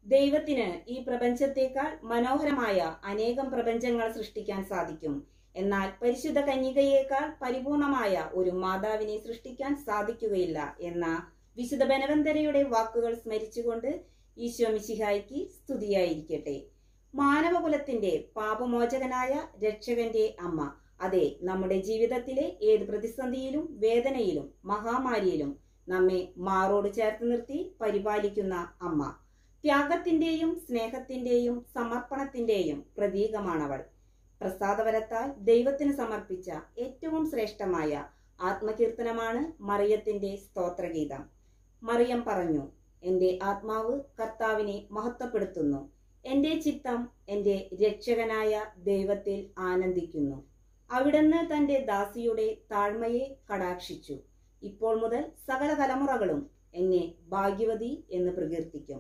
ദൈവത്തിന് ഈ പ്രപഞ്ചത്തേക്കാൾ മനോഹരമായ അനേകം പ്രപഞ്ചങ്ങൾ സൃഷ്ടിക്കാൻ സാധിക്കും എന്നാൽ പരിശുദ്ധ കന്യകയേക്കാൾ പരിപൂർണമായ ഒരു മാതാവിനെ സൃഷ്ടിക്കാൻ സാധിക്കുകയില്ല എന്ന വിശുദ്ധ ബനവന്തരയുടെ വാക്കുകൾ സ്മരിച്ചുകൊണ്ട് ഈശോ മിശിഹായ്ക്ക് സ്തുതിയായിരിക്കട്ടെ മാനവകുലത്തിന്റെ പാപമോചകനായ രക്ഷകന്റെ അമ്മ അതെ നമ്മുടെ ജീവിതത്തിലെ ഏത് പ്രതിസന്ധിയിലും വേദനയിലും മഹാമാരിയിലും നമ്മെ മാറോട് ചേർത്ത് നിർത്തി പരിപാലിക്കുന്ന അമ്മ ത്യാഗത്തിന്റെയും സ്നേഹത്തിന്റെയും സമർപ്പണത്തിന്റെയും പ്രതീകമാണവൾ പ്രസാദവരത്താൽ ദൈവത്തിന് സമർപ്പിച്ച ഏറ്റവും ശ്രേഷ്ഠമായ ആത്മകീർത്തനമാണ് മറിയത്തിന്റെ സ്തോത്രഗീതം മറിയം പറഞ്ഞു എന്റെ ആത്മാവ് കർത്താവിനെ മഹത്വപ്പെടുത്തുന്നു എന്റെ ചിത്തം എന്റെ രക്ഷകനായ ദൈവത്തിൽ ആനന്ദിക്കുന്നു അവിടുന്ന് തന്റെ ദാസിയുടെ താഴ്മയെ കടാക്ഷിച്ചു ഇപ്പോൾ മുതൽ സകല തലമുറകളും എന്നെ ഭാഗ്യവതി എന്ന് പ്രകീർത്തിക്കും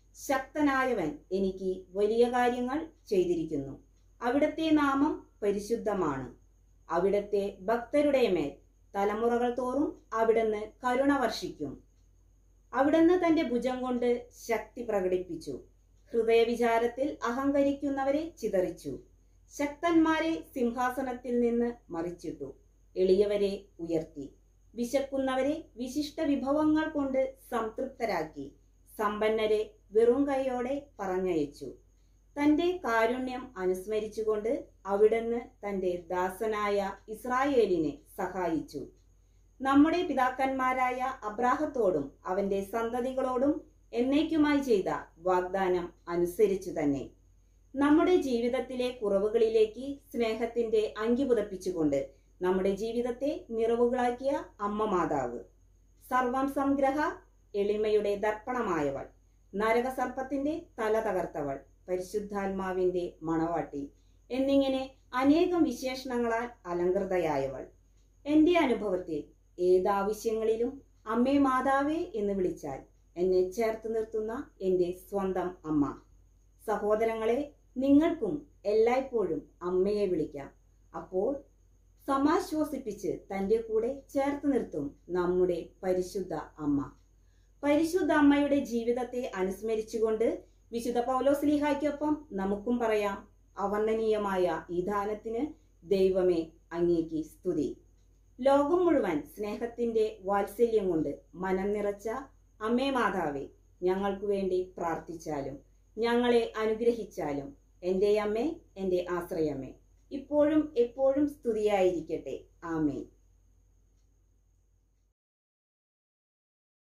ശക്തനായവൻ എനിക്ക് വലിയ കാര്യങ്ങൾ ചെയ്തിരിക്കുന്നു അവിടുത്തെ നാമം പരിശുദ്ധമാണ് അവിടുത്തെ ഭക്തരുടെ മേൽ തലമുറകൾ തോറും അവിടുന്ന് കരുണ വർഷിക്കും അവിടുന്ന് തന്റെ ഭുജം കൊണ്ട് ശക്തി പ്രകടിപ്പിച്ചു ഹൃദയവിചാരത്തിൽ അഹങ്കരിക്കുന്നവരെ ചിതറിച്ചു ശക്തന്മാരെ സിംഹാസനത്തിൽ നിന്ന് മറിച്ചിട്ടു എളിയവരെ ഉയർത്തി വിശക്കുന്നവരെ വിശിഷ്ട വിഭവങ്ങൾ കൊണ്ട് സംതൃപ്തരാക്കി സമ്പന്നരെ വെറും കൈയോടെ പറഞ്ഞയച്ചു തന്റെ കാരുണ്യം അനുസ്മരിച്ചുകൊണ്ട് അവിടുന്ന് തന്റെ ദാസനായ ഇസ്രായേലിനെ സഹായിച്ചു നമ്മുടെ പിതാക്കന്മാരായ അബ്രാഹത്തോടും അവന്റെ സന്തതികളോടും എന്നേക്കുമായി ചെയ്ത വാഗ്ദാനം അനുസരിച്ചു തന്നെ നമ്മുടെ ജീവിതത്തിലെ കുറവുകളിലേക്ക് സ്നേഹത്തിന്റെ അങ്കി പുതപ്പിച്ചുകൊണ്ട് നമ്മുടെ ജീവിതത്തെ നിറവുകളാക്കിയ അമ്മ മാതാവ് സർവം സംഗ്രഹ എളിമയുടെ ദർപ്പണമായവൾ നരകസർപ്പത്തിന്റെ തല തകർത്തവൾ പരിശുദ്ധാത്മാവിന്റെ മണവാട്ടി എന്നിങ്ങനെ അനേകം വിശേഷണങ്ങളാൽ അലങ്കൃതയായവൾ എന്റെ അനുഭവത്തിൽ ഏതാവശ്യങ്ങളിലും അമ്മേ മാതാവേ എന്ന് വിളിച്ചാൽ എന്നെ ചേർത്ത് നിർത്തുന്ന എന്റെ സ്വന്തം അമ്മ സഹോദരങ്ങളെ നിങ്ങൾക്കും എല്ലായ്പ്പോഴും അമ്മയെ വിളിക്കാം അപ്പോൾ സമാശ്വസിപ്പിച്ച് തന്റെ കൂടെ ചേർത്ത് നിർത്തും നമ്മുടെ പരിശുദ്ധ അമ്മ പരിശുദ്ധ അമ്മയുടെ ജീവിതത്തെ അനുസ്മരിച്ചുകൊണ്ട് വിശുദ്ധ പൗലോസ്ലിഹായ്ക്കൊപ്പം നമുക്കും പറയാം അവർണ്ണനീയമായ ഈ ദാനത്തിന് ദൈവമേ അങ്ങേക്ക് സ്തുതി ലോകം മുഴുവൻ സ്നേഹത്തിന്റെ വാത്സല്യം കൊണ്ട് മനം നിറച്ച അമ്മേ മാതാവേ ഞങ്ങൾക്ക് വേണ്ടി പ്രാർത്ഥിച്ചാലും ഞങ്ങളെ അനുഗ്രഹിച്ചാലും എൻ്റെ അമ്മേ എൻ്റെ ആശ്രയമേ ഇപ്പോഴും എപ്പോഴും സ്തുതിയായിരിക്കട്ടെ ആമേ